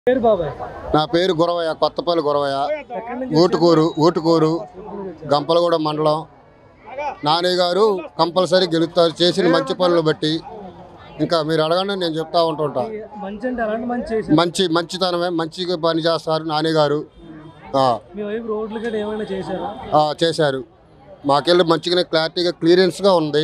పేరు బాబాయ్ నా పేరు గురవయ్య కొత్తపల్లి గురవయ్య ఎక్కడి నుంచి ఊటుకూరు ఊటుకూరు గంపలగూడ మండలం నాని గారు కంపల్సరీ గెలుస్తారు చేసిన మంచి పనులు బట్టి ఇంకా మీరు అడగండి నేను చెప్తా ఉంటుంటా మంచి అంటే అలాంటి మంచి చేశారు మంచి మంచితనమే మంచిగా పని చేస్తారు నాని గారు ఆ, మీ వైపు రోడ్లు గట్రా ఏమైనా చేశారా ఆ, చేశారు మాకెళ్ళి మంచిగానే క్లారిటీగా క్లియరెన్స్గా ఉంది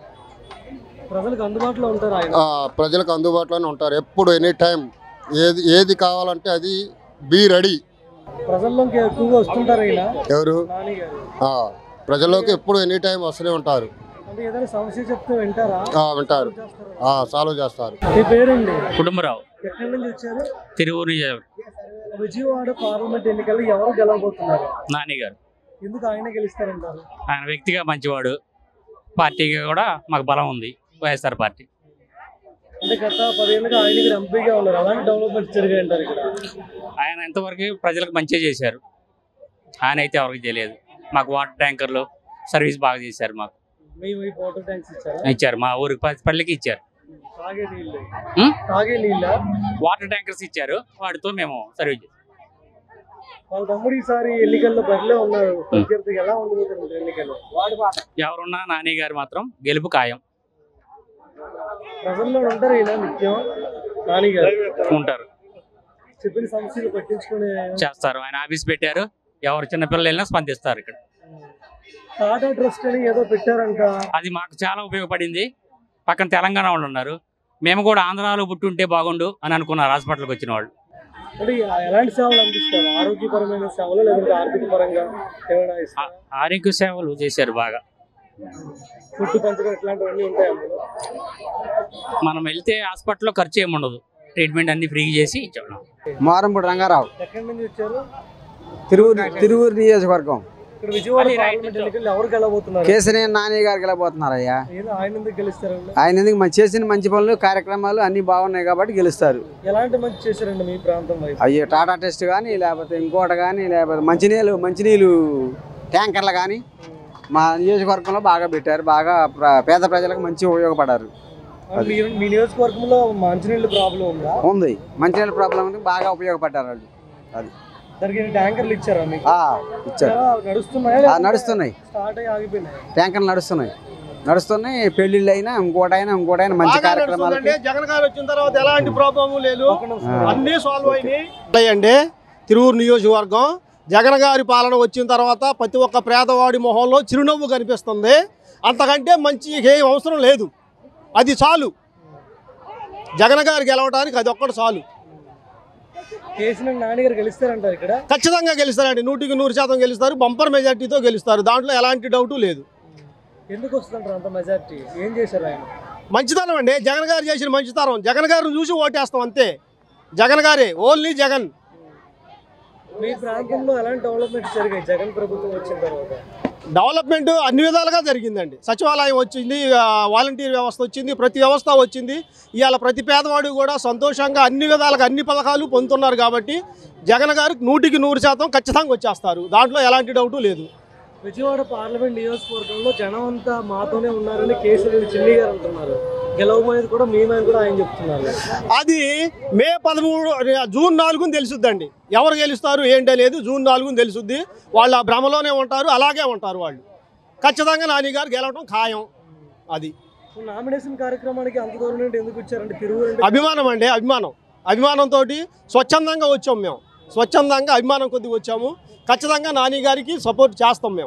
ప్రజలకు అందుబాటులో ఉంటారు ఆయన ఆ, ప్రజలకు అందుబాటులోనే ఉంటారు ఎప్పుడు ఎనీ టైం ఏది ఏది కావాలంటే అది బీ రెడీ ప్రజల్లోకి ఎక్కువగా వస్తుంటారు ఆయన ఎవరు నాని గారు ఆ, ప్రజల్లోకి ఎప్పుడు ఎనీ టైం వస్తూనే ఉంటారు అంటే ఏదైనా సమస్య చెప్తే వింటారా ఆ, వింటారు చేస్తారా? ఆ, సాల్వ్ చేస్తారు మీ పేరండి కుటుంబరావు ఎక్కడి నుంచి వచ్చారు తిరువురు నియోజకవర్గం. విజయవాడ పార్లమెంట్ ఎన్నికల్లో ఎవరు గెలవబోతున్నారు నాని గారు ఎందుకు ఆయన గెలుస్తారంటారు ఆయన వ్యక్తిగా మంచివాడు పార్టీగా కూడా మాకు బలం ఉంది వైఎస్ఆర్ పార్టీ అంటే గత పదేళ్ళుగా ఆయన ఇక్కడ ఎంపీగా ఉన్నారు అలాంటి డెవలప్మెంట్స్ జరిగాయి అంటారు ఇక్కడ ఆయన ఎంతవరకు ప్రజలకు మంచిగా చేశారు ఆయన అయితే ఎవరికి తెలియదు మాకు వాటర్ ట్యాంకర్లు సర్వీస్ బాగా చేశారు మాకు మీ వైపు వాటర్ ట్యాంక్స్ ఇచ్చారా ఇచ్చారు మా ఊరికి ప- పల్లికి ఇచ్చారు తాగే నీళ్ళు ఉం? తాగే నీళ్ళ వాటర్ ట్యాంకర్స్ ఇచ్చారు వాటితో మేము సర్వీస్ చేసాం వాళ్ళ తమ్ముడు ఈసారి ఎన్నికల్లో బరిలో ఉన్నారు ప్రత్యర్థి ఎలా ఉండబోతున్నారు ఎన్నికలు ఎవరున్నా నాని గారు మాత్రం గెలుపు ఖాయం ప్రజల్లో ఉంటారు ఈయన నిత్యం నాని గారు ఉంటారు చెప్పిన సమస్యలు పట్టించుకునే చేస్తారు ఆయన ఆఫీస్ పెట్టారు ఎవరు చిన్నపిల్లలు వెళ్ళినా స్పందిస్తారు ఇక్కడ టాటా ట్రస్ట్ అని ఏదో పెట్టారంట అది మాకు చాలా ఉపయోగపడింది పక్కన తెలంగాణ వాళ్ళు ఉన్నారు మేము కూడా ఆంధ్రాలో పుట్టుంటే బాగుండు అని అనుకున్నారు హాస్పిటల్కి వచ్చిన వాళ్ళు అంటే ఎలాంటి సేవలు అందిస్తారు ఆరోగ్యపరమైన సేవలు లేదంటే ఆర్థిక పరంగా ఏమైనా ఆ- ఇస్తారు ఆరోగ్య సేవలు చేశారు బాగా ఫుడ్ పంచడం ఇట్లాంటివన్నీ ఉంటాయి అందులో మనం వెళ్తే హాస్పిటల్లో ఖర్చు ఏమి ఉండదు ట్రీట్మెంట్ అన్ని ఫ్రీ చేసి ఇచ్చాడు మారంపూడి రంగారావు ఎక్కడి నుంచి వచ్చారు తిరువురు తిరువురు నియోజకవర్గం ఇక్కడ విజయవాడ పార్లమెంట్ ఎన్నికల్లో ఎవరు గెలవబోతున్నారు కేసీఆర్ నాని గారికి వెళ్ళబోతున్నారయ్యా ఏదో ఆయన ఎందుకు గెలుస్తారండి ఆయన ఎందుకు మంచి చేసిన మంచి పనులు కార్యక్రమాలు అన్ని బాగున్నాయి కాబట్టి గెలుస్తారు ఎలాంటి మంచి చేశారండి మీ ప్రాంతం వైపు అయ్యే టాటా టెస్ట్ కానీ లేకపోతే ఇంకోటి కానీ లేకపోతే మంచినీళ్ళు మంచినీళ్ళు ట్యాంకర్లు కానీ మా నియోజకవర్గంలో బాగా పెట్టారు బాగా ప్ర- పేద ప్రజలకు మంచి ఉపయోగపడారు అంటే మీ మీ నియోజకవర్గంలో మంచినీళ్ళ ప్రాబ్లం ఉందా ఉంది మంచినీళ్ళ ప్రాబ్లం ఉంది బాగా ఉపయోగపడ్డారు వాళ్ళు అది దానికి ట్యాంకర్లు ఇచ్చారా మీకు ఆ, ఇచ్చారు ఎలా నడుస్తున్నాయా ఆ, లేకపోతే నడుస్తున్నాయి స్టార్ట్ అయ్యి ఆగిపోయినాయి ట్యాంకర్లు నడుస్తున్నాయి నడుస్తున్నాయి పెళ్ళిళ్ళు అయినా ఇంకోటైనా ఇంకోటైనా మంచి బాగా కార్యక్రమాలకి నడుస్తుందండి. జగన్ గారు వచ్చిన తర్వాత ఎలాంటి ప్రాబ్లం లేదు పక్కన వస్తున్నారు. అన్ని సాల్వ్ అయినాయి అండి తిరువురు నియోజకవర్గం జగన్ గారి పాలన వచ్చిన తర్వాత ప్రతి ఒక్క పేదవాడి మొహంలో చిరునవ్వు కనిపిస్తుంది అంతకంటే మంచి ఏం అవసరం లేదు అది చాలు జగన్ గారు గెలవడానికి అది ఒక్కటి చాలు కేసీఆర్ నాని గారు గెలుస్తారంటారు ఇక్కడ ఖచ్చితంగా గెలుస్తారండి నూటికి నూరు శాతం గెలుస్తారు బంపర్ మెజార్టీతో గెలుస్తారు దాంట్లో ఎలాంటి డౌటు లేదు ఎందుకు వస్తుంటారు అంత మెజార్టీ ఏం చేశారు ఆయన మంచితనం అండి జగన్ గారు చేసిన మంచితనం జగన్ గారిని చూసి ఓటేస్తాం అంతే జగన్ గారే ఓన్లీ జగన్ మీ ప్రాంతంలో ఎలాంటి డెవలప్మెంట్స్ జరిగాయి జగన్ ప్రభుత్వం వచ్చిన తర్వాత డెవలప్మెంట్ అన్ని విధాలుగా జరిగిందండి సచివాలయం వచ్చింది ఆ, వాలంటీర్ వ్యవస్థ వచ్చింది ప్రతి వ్యవస్థ వచ్చింది ఇవాళ ప్రతి పేదవాడు కూడా సంతోషంగా అన్ని విధాలుగా అన్ని పథకాలు పొందుతున్నారు కాబట్టి జగన్ గారు నూటికి నూరు శాతం ఖచ్చితంగా వచ్చేస్తారు దాంట్లో ఎలాంటి డౌటు లేదు విజయవాడ పార్లమెంట్ నియోజకవర్గంలో జనం అంతా మాతోనే ఉన్నారని కేసీఆర్ చిన్ని గారు అంటున్నారు గెలవబోయేది కూడా మేమని కూడా ఆయన చెప్తున్నారు అది మే పదమూడు జూన్ నాలుగుని తెలుసుద్దండి ఎవరు గెలుస్తారు ఏంటి అనేది జూన్ నాలుగుని తెలుసుద్ది వాళ్ళు ఆ భ్రమలోనే ఉంటారు అలాగే ఉంటారు వాళ్ళు ఖచ్చితంగా నాని గారు గెలవడం ఖాయం అది నామినేషన్ కార్యక్రమానికి అంత దూరం నుండి ఎందుకు వచ్చారంటే తిరువురు అంటే అభిమానం అండి అభిమానం అభిమానంతో స్వచ్ఛందంగా వచ్చాం మేము స్వచ్ఛందంగా అభిమానం కొద్దిగా వచ్చాము ఖచ్చితంగా నాని గారికి సపోర్ట్ చేస్తాం మేము